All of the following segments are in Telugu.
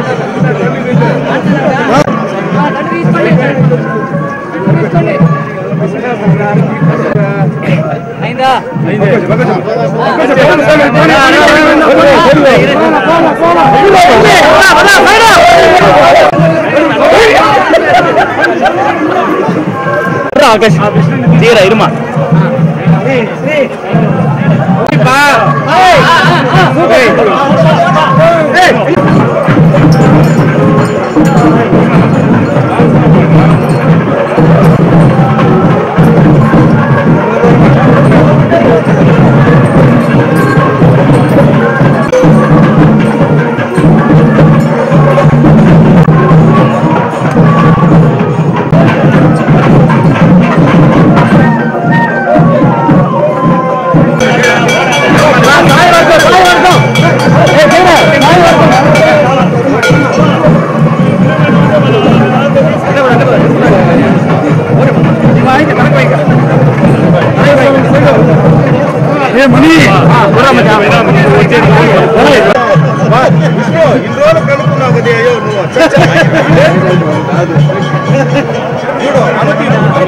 ఆకాశ్ తీరా ఇరుమా ఇన్ని రోజులు కనుక్కున్నావు కదా అయ్యో నువ్వు చచ్చా. చూడు అనకి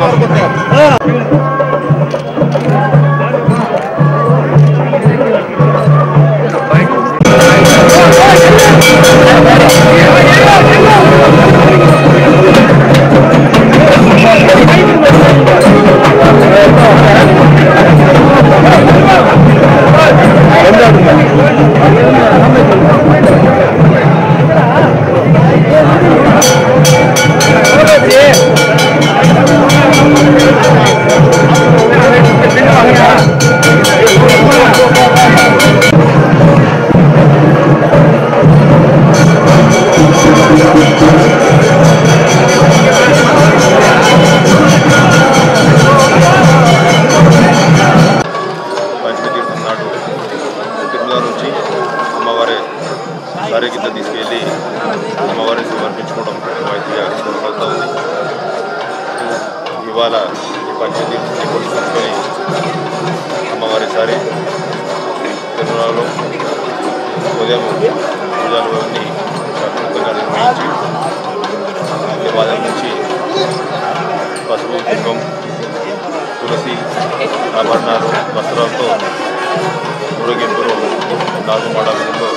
పంచమి తీర్థం నాడు తిరుమల నుంచి అమ్మవారి సారిగిద్ద తీసుకెళ్ళి అమ్మవారిని సమర్పించుకోవడం వైద్య కొనసాగుతూ ఉంది ఇవాళ ఈ పంచమి తీర్థాన్ని కొనసాగుకొని అమ్మవారి సారి తిరుమలలో ఉదయం పూజలు అన్నీ శాస్త్రోక్తంగా నిర్వహించి దేవాలయం నుంచి పసుపు కుంకం తులసి ఆభరణాలు వస్త్రాలతో ఊరేగింపులు నాలుగు మాడాలలో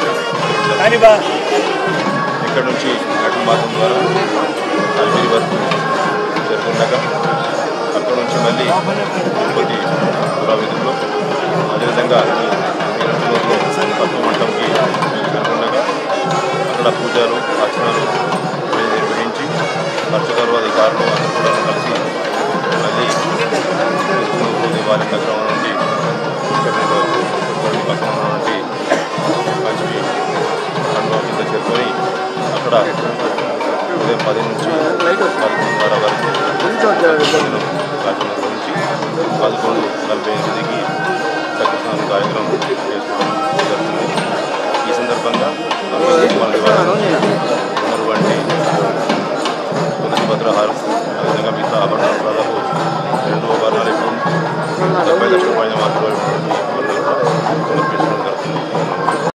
ఇక్కడ నుంచి ఘటన మార్గం ద్వారా అల్పిరి వరకు జరుగుతుండగా అక్కడ నుంచి మళ్ళీ తిరుపతి పురావిధుల్లో అదేవిధంగా ఈరోజు తత్వమంటంకి జరుగుతుండగా అక్కడ పూజలు అర్చనలు నిర్వహించి అర్చకులు అధికారులు అందరూ కూడా కలిసి మళ్ళీ విష్ణువు దేవాలయం దగ్గర నుండి ఇక్కడ కొన్ని పక్కన నుండి పంచమి కన్వ కింద చేరుకొని అక్కడ ఉదయం పది నుంచి పదకొండున్నర వరకు కార్యక్రమం నిర్వహించి పదకొండు నలభై ఎనిమిదికి చక్కస్నానం కార్యక్రమం చేసుకోవడం జరుగుతుంది ఈ సందర్భంగా మన ఉన్నటువంటి తులసి భద్రహారం అదేవిధంగా మిగతా ఆభరణాలు దాదాపు రెండు ఆభరణాలు ఇప్పుడు ముప్పై లక్షల పైన మాత్రమే